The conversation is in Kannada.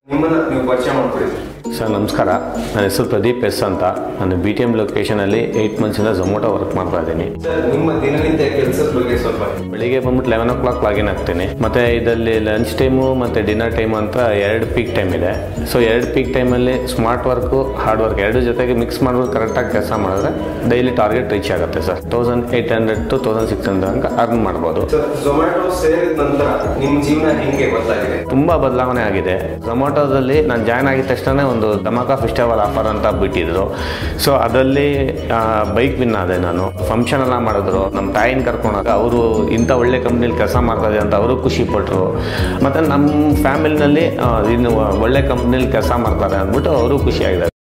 ನಿಮ್ಮನ್ನ ನೀವು ಪರಿಚಯ ಮಾಡ್ಕೊಳ್ಳಿ ಸರ್ ನಮಸ್ಕಾರ ನನ್ನ ಹೆಸರು ಪ್ರದೀಪ್ ಎಸ್ ಅಂತ ನಾನು ಬಿ ಟಿ ಎಮ್ ಲೊಕೇಶನಲ್ಲಿ ಏಯ್ಟ್ ಮಂತ್ಸಿಂದ ಝೊಮೊಟೊ ವರ್ಕ್ ಮಾಡ್ತಾ ಇದ್ದೀನಿ ಸರ್ ನಿಮ್ಮ ದಿನನಿತ್ಯ ಕೆಲಸದ ಬಗ್ಗೆ ಸ್ವಲ್ಪ ಹೇಳಿ. ಬೆಳಿಗ್ಗೆ ಬಂದ್ಬಿಟ್ಟು ಲೆವೆನ್ ಓ ಕ್ಲಾಕ್ ಲಾಗಿನ್ ಆಗ್ತೀನಿ ಮತ್ತು ಇದರಲ್ಲಿ ಲಂಚ್ ಟೈಮು ಮತ್ತು ಡಿನ್ನರ್ ಟೈಮ್ ಅಂತ ಎರಡು ಪೀಕ್ ಟೈಮ್ ಇದೆ ಸೊ ಎರಡು ಪೀಕ್ ಟೈಮಲ್ಲಿ ಸ್ಮಾರ್ಟ್ ವರ್ಕು ಹಾರ್ಡ್ ವರ್ಕ್ ಎರಡು ಜೊತೆಗೆ ಮಿಕ್ಸ್ ಮಾಡ್ಬಿಟ್ಟು ಕರೆಕ್ಟಾಗಿ ಕೆಲಸ ಮಾಡಿದ್ರೆ ಡೈಲಿ ಟಾರ್ಗೆಟ್ ರೀಚ್ ಆಗುತ್ತೆ sir thousand eight hundred two thousand six hundred ತನಕ ಅರ್ನ್ ಮಾಡ್ಬೋದು ಸರ್ ಝೊಮ್ಯಾಟೊ ಸೇರಿದ ನಂತರ ನಿಮ್ಮ ಜೀವನ ಹೆಂಗೆ ಬದಲಾಗಿದೆ ತುಂಬ ಬದಲಾವಣೆ ಆಗಿದೆ ಝೊಮ್ಯಾಟೊದಲ್ಲಿ ನಾನು ಜಾಯ್ನ್ ಆಗಿದ ತಕ್ಷಣ ಒಂದು ಧಮಾಕ ಫೆಸ್ಟಿವಲ್ ಆಫರ್ ಅಂತ ಬಿಟ್ಟಿದ್ರು ಸೊ ಅದರಲ್ಲಿ ಬೈಕ್ ವಿನ್ ಆದೆ ನಾನು ಫಂಕ್ಷನ್ ಎಲ್ಲ ಮಾಡಿದ್ರು ನಮ್ಮ ತಾಯಿನ ಕರ್ಕೊಂಡಾಗ ಅವರು ಇಂಥ ಒಳ್ಳೆ ಕಂಪ್ನಿಲಿ ಕೆಲಸ ಮಾಡ್ತಾ ಇದೆ ಅಂತ ಅವರು ಖುಷಿ ಪಟ್ಟರು ಮತ್ತು ನಮ್ಮ ಫ್ಯಾಮಿಲಿನಲ್ಲಿ ಇನ್ನು ಒಳ್ಳೆ ಕಂಪ್ನಿಲಿ ಕೆಲಸ ಮಾಡ್ತಾರೆ ಅಂದ್ಬಿಟ್ಟು ಅವರು ಖುಷಿಯಾಗಿದ್ದಾರೆ